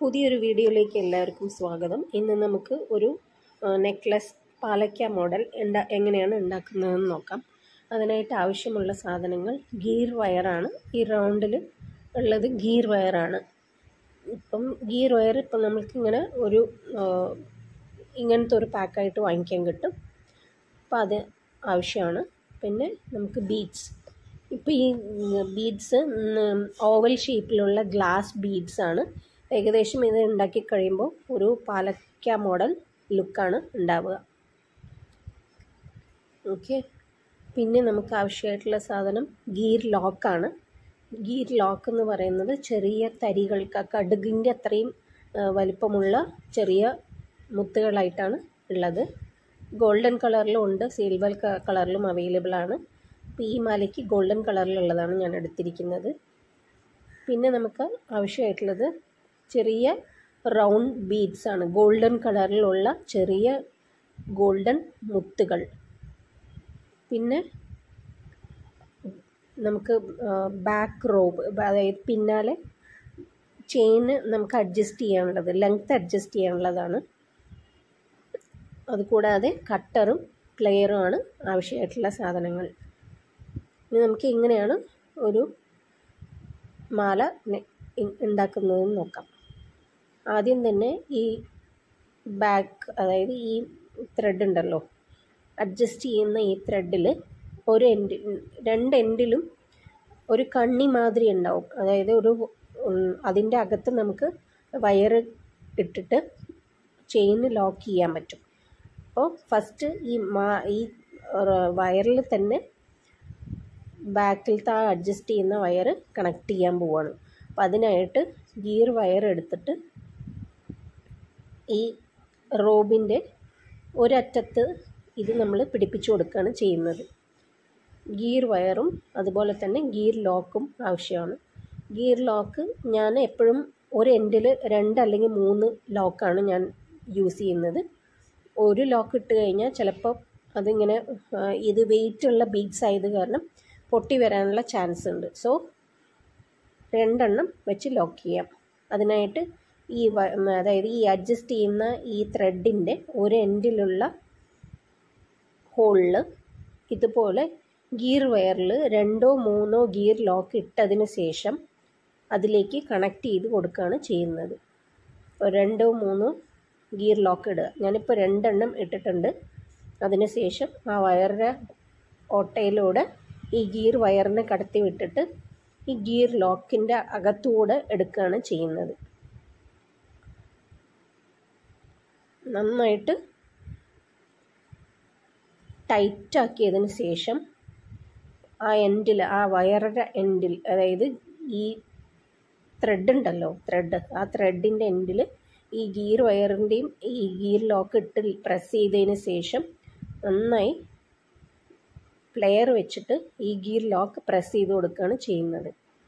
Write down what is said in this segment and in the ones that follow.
പുതിയൊരു വീഡിയോയിലേക്ക് എല്ലാവർക്കും സ്വാഗതം ഇന്ന് നമുക്ക് ഒരു നെക്ലസ് പാലക്ക മോഡൽ ഉണ്ടാ എങ്ങനെയാണ് ഉണ്ടാക്കുന്നതെന്ന് നോക്കാം അതിനായിട്ട് ആവശ്യമുള്ള സാധനങ്ങൾ ഗീർ വയറാണ് ഈ റൗണ്ടിൽ ഉള്ളത് ഗീർ വയറാണ് ഇപ്പം ഗീർ വയർ ഇപ്പം നമുക്കിങ്ങനെ ഒരു ആ, ഇങ്ങനത്തെ ഒരു പാക്കായിട്ട് വാങ്ങിക്കാൻ കിട്ടും അപ്പം അത് ആവശ്യമാണ് പിന്നെ നമുക്ക് ബീഡ്സ് ഇപ്പോൾ ഈ ബീഡ്സ് ഓവൽ ഷേപ്പിലുള്ള ഗ്ലാസ് ബീഡ്സ് ആണ് ഏകദേശം ഇത് ഉണ്ടാക്കി കഴിയുമ്പോൾ ഒരു പാലക്ക മോഡൽ ലുക്കാണ് ഉണ്ടാവുക ഓക്കെ പിന്നെ നമുക്ക് ആവശ്യമായിട്ടുള്ള സാധനം ഗീർ ലോക്കാണ് ഗീർ ലോക്ക് എന്ന് പറയുന്നത് ചെറിയ തരികൾക്ക് കടുകിൻ്റെ അത്രയും ആ, വലിപ്പമുള്ള ചെറിയ മുത്തുകളായിട്ടാണ് ഉള്ളത് ഗോൾഡൻ കളറിലും ഉണ്ട് സിൽവർ കളറിലും അവൈലബിൾ ആണ് അപ്പോൾ ഈ മാലയ്ക്ക് ഗോൾഡൻ കളറിലുള്ളതാണ് ഞാൻ എടുത്തിരിക്കുന്നത് പിന്നെ നമുക്ക് ആവശ്യമായിട്ടുള്ളത് ചെറിയ റൗണ്ട് ബീഡ്സ് ആണ് ഗോൾഡൻ കളറിലുള്ള ചെറിയ ഗോൾഡൻ മുത്തുകൾ പിന്നെ നമുക്ക് ബാക്ക് റോബ് അതായത് പിന്നാലെ ചെയിന് നമുക്ക് അഡ്ജസ്റ്റ് ചെയ്യാനുള്ളത് ലെങ്ത് അഡ്ജസ്റ്റ് ചെയ്യാനുള്ളതാണ് അതുകൂടാതെ കട്ടറും പ്ലെയറുമാണ് ആവശ്യമായിട്ടുള്ള സാധനങ്ങൾ ഇനി നമുക്ക് എങ്ങനെയാണ് ഒരു മാല നെ- ഇ- ഉണ്ടാക്കുന്നതെന്ന് നോക്കാം ആദ്യം തന്നെ ഈ ബാക്ക് അതായത് ഈ ത്രെഡ് ഉണ്ടല്ലോ അഡ്ജസ്റ്റ് ചെയ്യുന്ന ഈ ത്രെഡിൽ ഒരു എൻഡ് രണ്ട് എൻഡിലും ഒരു കണ്ണി മാതിരി ഉണ്ടാവും അതായത് ഒരു അതിൻ്റെ അകത്ത് നമുക്ക് വയറ് ഇട്ടിട്ട് ചെയിൻ ലോക്ക് ചെയ്യാൻ പറ്റും അപ്പോൾ ഫസ്റ്റ് ഈ മാ ഈ വയറിൽ തന്നെ ബാക്കിലത്തെ ആ അഡ്ജസ്റ്റ് ചെയ്യുന്ന വയർ കണക്ട് ചെയ്യാൻ പോവാണ് അപ്പോൾ അതിനായിട്ട് ഗിയർ വയർ എടുത്തിട്ട് ഈ റോബിൻ്റെ ഒരറ്റത്ത് ഇത് നമ്മൾ പിടിപ്പിച്ചു കൊടുക്കുകയാണ് ചെയ്യുന്നത് ഗിയർ വയറും അതുപോലെ തന്നെ ഗിയർ ലോക്കും ആവശ്യമാണ് ഗിയർ ലോക്ക് ഞാൻ എപ്പോഴും ഒരു എൻഡിൽ രണ്ട് അല്ലെങ്കിൽ മൂന്ന് ലോക്കാണ് ഞാൻ യൂസ് ചെയ്യുന്നത് ഒരു ലോക്ക് ഇട്ട് കഴിഞ്ഞാൽ ചിലപ്പോൾ അതിങ്ങനെ ആ, ഇത് വെയിറ്റ് ഉള്ള ബീഡ്സ് ആയത് കാരണം പൊട്ടി വരാനുള്ള ചാൻസ് ഉണ്ട് സോ രണ്ടെണ്ണം വെച്ച് ലോക്ക് ചെയ്യാം അതിനായിട്ട് ഈ വ- അതായത് ഈ അഡ്ജസ്റ്റ് ചെയ്യുന്ന ഈ ത്രെഡിൻ്റെ ഒരു എൻഡിലുള്ള ഹോളിൽ ഇതുപോലെ ഗിയർ വയറിൽ രണ്ടോ മൂന്നോ ഗിയർ ലോക്ക് ഇട്ടതിന് ശേഷം അതിലേക്ക് കണക്ട് ചെയ്ത് കൊടുക്കുകയാണ് ചെയ്യുന്നത് അപ്പോൾ രണ്ടോ മൂന്നോ ഗിയർ ലോക്ക് ഇടുക ഞാനിപ്പോൾ രണ്ടെണ്ണം ഇട്ടിട്ടുണ്ട് അതിന് ശേഷം ആ വയറിൻ്റെ ഓട്ടയിലൂടെ ഈ ഗിയർ വയറിനെ കടത്തി വിട്ടിട്ട് ഈ ഗിയർ ലോക്കിൻ്റെ അകത്തൂടെ എടുക്കുകയാണ് ചെയ്യുന്നത് നന്നായിട്ട് ടൈറ്റാക്കിയതിന് ശേഷം ആ എൻഡിൽ ആ വയറുടെ എൻഡിൽ അതായത് ഈ ത്രെഡ് ഉണ്ടല്ലോ ത്രെഡ് ആ ത്രെഡിൻ്റെ എൻഡിൽ ഈ ഗിയർ വയറിൻ്റെയും ഈ ഗിയർ ലോക്ക് ഇട്ട് പ്രസ് ചെയ്തതിന് ശേഷം നന്നായി പ്ലെയർ വെച്ചിട്ട് ഈ ഗിയർ ലോക്ക് പ്രസ് ചെയ്ത് കൊടുക്കുകയാണ് ചെയ്യുന്നത്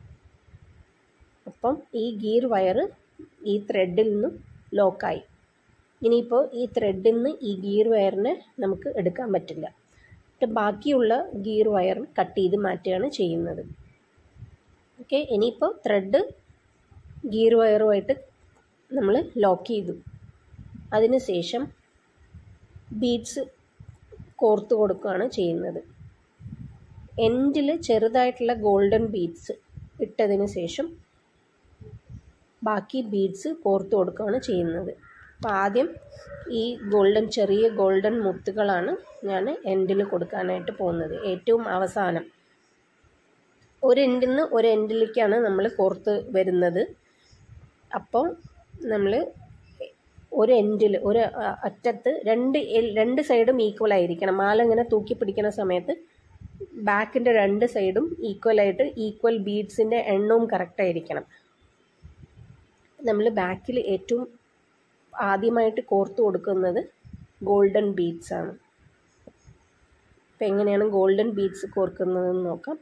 അപ്പം ഈ ഗിയർ വയർ ഈ ത്രെഡിൽ നിന്നും ലോക്കായി ഇനിയിപ്പോൾ ഈ ത്രെഡിൽ നിന്ന് ഈ ഗിയർ വയറിനെ നമുക്ക് എടുക്കാൻ പറ്റില്ല എന്നിട്ട് ബാക്കിയുള്ള ഗിയർ വയർ കട്ട് ചെയ്ത് മാറ്റുകയാണ് ചെയ്യുന്നത് ഓക്കെ ഇനിയിപ്പോൾ ത്രെഡ് ഗിയർ വയറുമായിട്ട് നമ്മൾ ലോക്ക് ചെയ്തു അതിന് ശേഷം ബീഡ്സ് കോർത്ത് കൊടുക്കുകയാണ് ചെയ്യുന്നത് എൻഡിൽ ചെറുതായിട്ടുള്ള ഗോൾഡൻ ബീഡ്സ് ഇട്ടതിന് ശേഷം ബാക്കി ബീഡ്സ് കോർത്ത് കൊടുക്കുകയാണ് ചെയ്യുന്നത് അപ്പോൾ ആദ്യം ഈ ഗോൾഡൻ ചെറിയ ഗോൾഡൻ മുത്തുകളാണ് ഞാൻ എൻഡിൽ കൊടുക്കാനായിട്ട് പോകുന്നത് ഏറ്റവും അവസാനം ഒരു എൻഡിൽ നിന്ന് ഒരു എൻഡിലേക്കാണ് നമ്മൾ കോർത്ത് വരുന്നത് അപ്പോൾ നമ്മൾ ഒരു എൻഡിൽ ഒരു അ- അറ്റത്ത് രണ്ട് എൽ- രണ്ട് സൈഡും ഈക്വൽ ആയിരിക്കണം മാല ഇങ്ങനെ തൂക്കി പിടിക്കുന്ന സമയത്ത് ബാക്കിൻ്റെ രണ്ട് സൈഡും ഈക്വലായിട്ട് ഈക്വൽ ബീഡ്സിൻ്റെ എണ്ണവും കറക്റ്റ് ആയിരിക്കണം നമ്മൾ ബാക്കിൽ ഏറ്റവും ആദ്യമായിട്ട് കോർത്ത് കൊടുക്കുന്നത് ഗോൾഡൻ ബീഡ്സ് ആണ് അപ്പം എങ്ങനെയാണ് ഗോൾഡൻ ബീഡ്സ് കോർക്കുന്നതെന്ന് നോക്കാം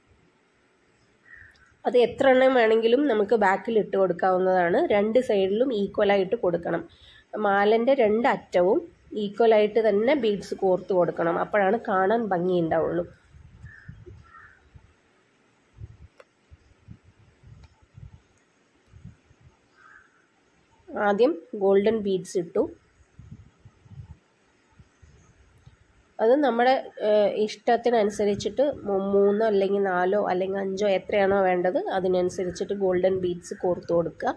അത് എത്ര എണ്ണം വേണമെങ്കിലും നമുക്ക് ബാക്കിൽ ഇട്ട് കൊടുക്കാവുന്നതാണ് രണ്ട് സൈഡിലും ഈക്വലായിട്ട് കൊടുക്കണം മാലൻ്റെ രണ്ട് അറ്റവും ഈക്വലായിട്ട് തന്നെ ബീഡ്സ് കോർത്ത് കൊടുക്കണം അപ്പോഴാണ് കാണാൻ ഭംഗി ഉണ്ടാവുള്ളൂ ആദ്യം ഗോൾഡൻ ബീഡ്സ് ഇട്ടു അത് നമ്മുടെ ഇഷ്ടത്തിനനുസരിച്ചിട്ട് മൂന്നോ അല്ലെങ്കിൽ നാലോ അല്ലെങ്കിൽ അഞ്ചോ എത്രയാണോ വേണ്ടത് അതിനനുസരിച്ചിട്ട് ഗോൾഡൻ ബീഡ്സ് കോർത്ത് കൊടുക്കുക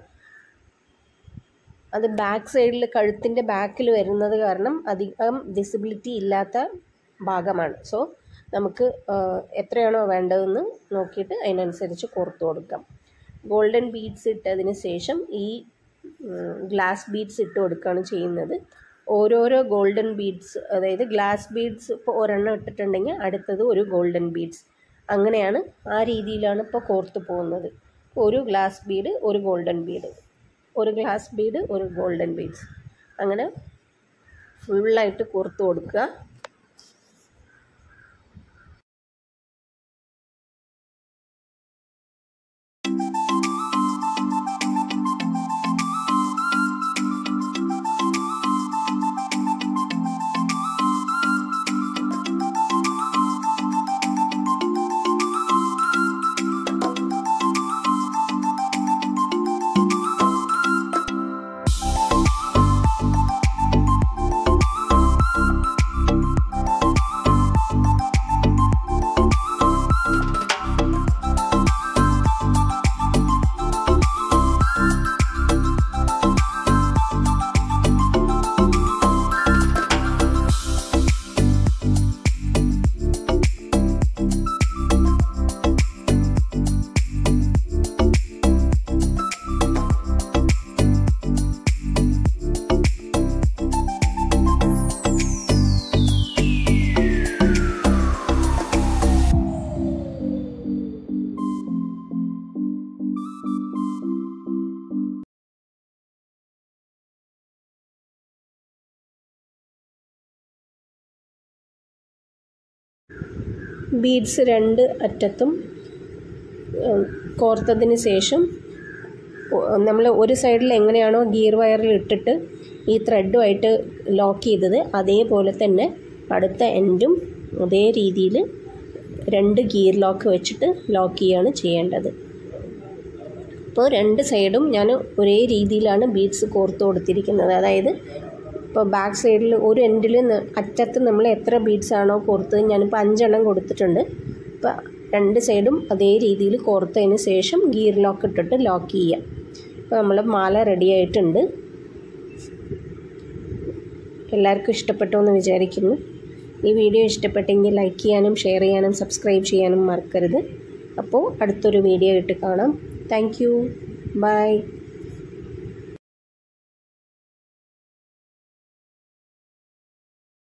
അത് ബാക്ക് സൈഡിൽ കഴുത്തിൻ്റെ ബാക്കിൽ വരുന്നത് കാരണം അധികം വിസിബിലിറ്റി ഇല്ലാത്ത ഭാഗമാണ് സോ നമുക്ക് എത്രയാണോ വേണ്ടതെന്ന് നോക്കിയിട്ട് അതിനനുസരിച്ച് കോർത്ത് കൊടുക്കാം ഗോൾഡൻ ബീഡ്സ് ഇട്ടതിന് ശേഷം ഈ ഗ്ലാസ് ബീഡ്സ് ഇട്ട് കൊടുക്കുകയാണ് ചെയ്യുന്നത് ഓരോരോ ഗോൾഡൻ ബീഡ്സ് അതായത് ഗ്ലാസ് ബീഡ്സ് ഇപ്പോൾ ഒരെണ്ണം ഇട്ടിട്ടുണ്ടെങ്കിൽ അടുത്തത് ഒരു ഗോൾഡൻ ബീഡ്സ് അങ്ങനെയാണ് ആ രീതിയിലാണ് ഇപ്പോൾ കോർത്ത് പോകുന്നത് ഒരു ഗ്ലാസ് ബീഡ് ഒരു ഗോൾഡൻ ബീഡ് ഒരു ഗ്ലാസ് ബീഡ് ഒരു ഗോൾഡൻ ബീഡ്സ് അങ്ങനെ ഫുള്ളായിട്ട് കോർത്ത് കൊടുക്കുക ബീഡ്സ് രണ്ട് അറ്റത്തും കോർത്തതിന് ശേഷം നമ്മൾ ഒരു സൈഡിൽ എങ്ങനെയാണോ ഗിയർ വയറിൽ ഇട്ടിട്ട് ഈ ത്രെഡുമായിട്ട് ലോക്ക് ചെയ്തത് അതേപോലെ തന്നെ അടുത്ത എൻഡും അതേ രീതിയിൽ രണ്ട് ഗിയർ ലോക്ക് വെച്ചിട്ട് ലോക്ക് ചെയ്യുകയാണ് ചെയ്യേണ്ടത് അപ്പോൾ രണ്ട് സൈഡും ഞാൻ ഒരേ രീതിയിലാണ് ബീഡ്സ് കോർത്ത് കൊടുത്തിരിക്കുന്നത് അതായത് ഇപ്പോൾ ബാക്ക് സൈഡിൽ ഒരു എൻഡിൽ അറ്റത്ത് നമ്മൾ എത്ര ബീഡ്സ് ആണോ കോർത്തത് ഞാനിപ്പോൾ അഞ്ചെണ്ണം കൊടുത്തിട്ടുണ്ട് അപ്പോൾ രണ്ട് സൈഡും അതേ രീതിയിൽ കോർത്തതിന് ശേഷം ഗിയർ ലോക്ക് ഇട്ടിട്ട് ലോക്ക് ചെയ്യാം അപ്പോൾ നമ്മൾ മാല റെഡി ആയിട്ടുണ്ട് എല്ലാവർക്കും ഇഷ്ടപ്പെട്ടു എന്ന് വിചാരിക്കുന്നു ഈ വീഡിയോ ഇഷ്ടപ്പെട്ടെങ്കിൽ ലൈക്ക് ചെയ്യാനും ഷെയർ ചെയ്യാനും സബ്സ്ക്രൈബ് ചെയ്യാനും മറക്കരുത് അപ്പോൾ അടുത്തൊരു വീഡിയോ ആയിട്ട് കാണാം താങ്ക് യു ബൈ